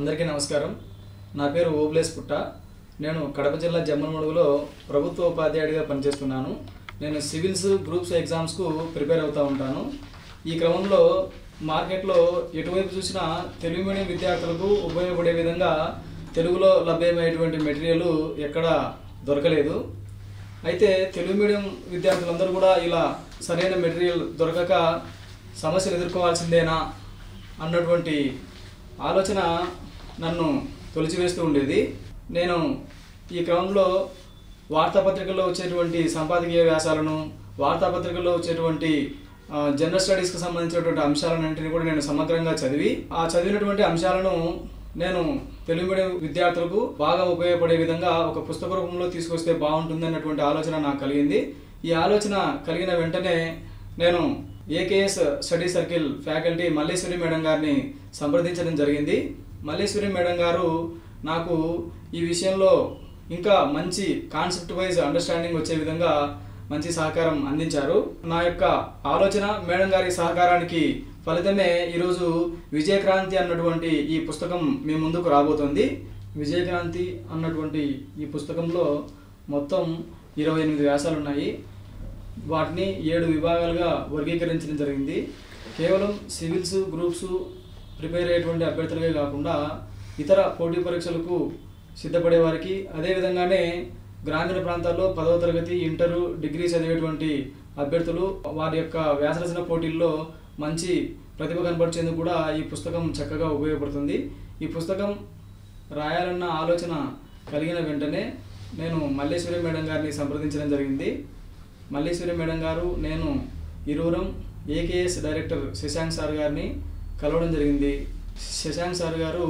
అందరికీ నమస్కారం నా పేరు ఓబ్లేస్ పుట్ట నేను కడప జిల్లా జమ్మలమడుగులో ప్రభుత్వ ఉపాధ్యాయుడిగా పనిచేస్తున్నాను నేను సివిల్స్ గ్రూప్స్ ఎగ్జామ్స్కు ప్రిపేర్ అవుతూ ఉంటాను ఈ క్రమంలో మార్కెట్లో ఎటువైపు చూసినా తెలుగు మీడియం విద్యార్థులకు ఉపయోగపడే విధంగా తెలుగులో లభ్యమయ్యేటువంటి మెటీరియల్ ఎక్కడ దొరకలేదు అయితే తెలుగు మీడియం విద్యార్థులందరూ కూడా ఇలా సరైన మెటీరియల్ దొరకక సమస్యలు ఎదుర్కోవాల్సిందేనా అన్నటువంటి ఆలోచన నన్ను తొలిచివేస్తూ ఉండేది నేను ఈ క్రమంలో వార్తాపత్రికల్లో వచ్చేటువంటి సంపాదకీయ వ్యాసాలను వార్తాపత్రికల్లో వచ్చేటువంటి ఆ, జనరల్ స్టడీస్కి సంబంధించినటువంటి అంశాలన్నింటినీ కూడా నేను సమగ్రంగా చదివి ఆ చదివినటువంటి అంశాలను నేను తెలుగు మీడియం విద్యార్థులకు బాగా ఉపయోగపడే విధంగా ఒక పుస్తక రూపంలో తీసుకొస్తే బాగుంటుంది అన్నటువంటి ఆలోచన నాకు కలిగింది ఈ ఆలోచన కలిగిన వెంటనే నేను AKS study circle faculty Malleswari madam గారిని సంప్రదించడం జరిగింది మల్లేశ్వరి మేడం గారు నాకు ఈ విషయంలో ఇంకా మంచి కాన్సెప్ట్ వైజ్ అండర్స్టాండింగ్ వచ్చే విధంగా మంచి సహకారం అందించారు నా యొక్క ఆలోచన మేడం గారి సహకారానికి ఫలితమే ఈరోజు విజయక్రాంతి అన్నటువంటి ఈ పుస్తకం మీ ముందుకు రాబోతుంది విజయక్రాంతి అన్నటువంటి ఈ పుస్తకంలో మొత్తం ఇరవై ఎనిమిది వ్యాసాలు ఉన్నాయి వాటిని ఏడు విభాగాలుగా వర్గీకరించడం జరిగింది కేవలం సివిల్స్ గ్రూప్స్ ప్రిపేర్ అయ్యేటువంటి అభ్యర్థులకే కాకుండా ఇతర పోటీ పరీక్షలకు సిద్ధపడే వారికి అదేవిధంగానే గ్రామీణ ప్రాంతాల్లో పదవ తరగతి ఇంటరు డిగ్రీ చదివేటువంటి అభ్యర్థులు వారి యొక్క వ్యాసరచన పోటీల్లో మంచి ప్రతిభ కనపరిచేందుకు కూడా ఈ పుస్తకం చక్కగా ఉపయోగపడుతుంది ఈ పుస్తకం రాయాలన్న ఆలోచన కలిగిన వెంటనే నేను మల్లేశ్వరి మేడం గారిని సంప్రదించడం జరిగింది మల్లేశ్వరి మేడం గారు నేను ఇరువురం ఏకేఎస్ డైరెక్టర్ శశాంక్ సార్ గారిని కలవడం జరిగింది శశాంక్ సార్ గారు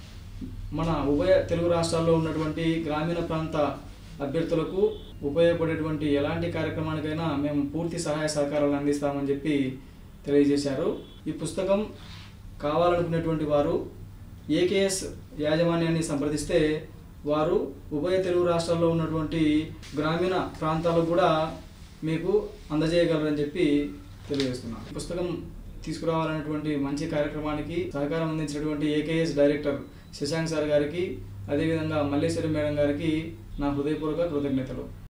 మన ఉభయ తెలుగు రాష్ట్రాల్లో ఉన్నటువంటి గ్రామీణ ప్రాంత అభ్యర్థులకు ఉపయోగపడేటువంటి ఎలాంటి కార్యక్రమానికైనా మేము పూర్తి సహాయ సహకారాలు అందిస్తామని చెప్పి తెలియజేశారు ఈ పుస్తకం కావాలనుకునేటువంటి వారు ఏకేఎస్ యాజమాన్యాన్ని సంప్రదిస్తే వారు ఉభయ తెలుగు రాష్ట్రాల్లో ఉన్నటువంటి గ్రామీణ ప్రాంతాలకు కూడా మీకు అందజేయగలరని చెప్పి తెలియజేస్తున్నాను ఈ పుస్తకం తీసుకురావాలనేటువంటి మంచి కార్యక్రమానికి సహకారం అందించినటువంటి ఏకేఎస్ డైరెక్టర్ శశాంక్ సార్ గారికి అదేవిధంగా మల్లేశ్వరి మేడం గారికి నా హృదయపూర్వక కృతజ్ఞతలు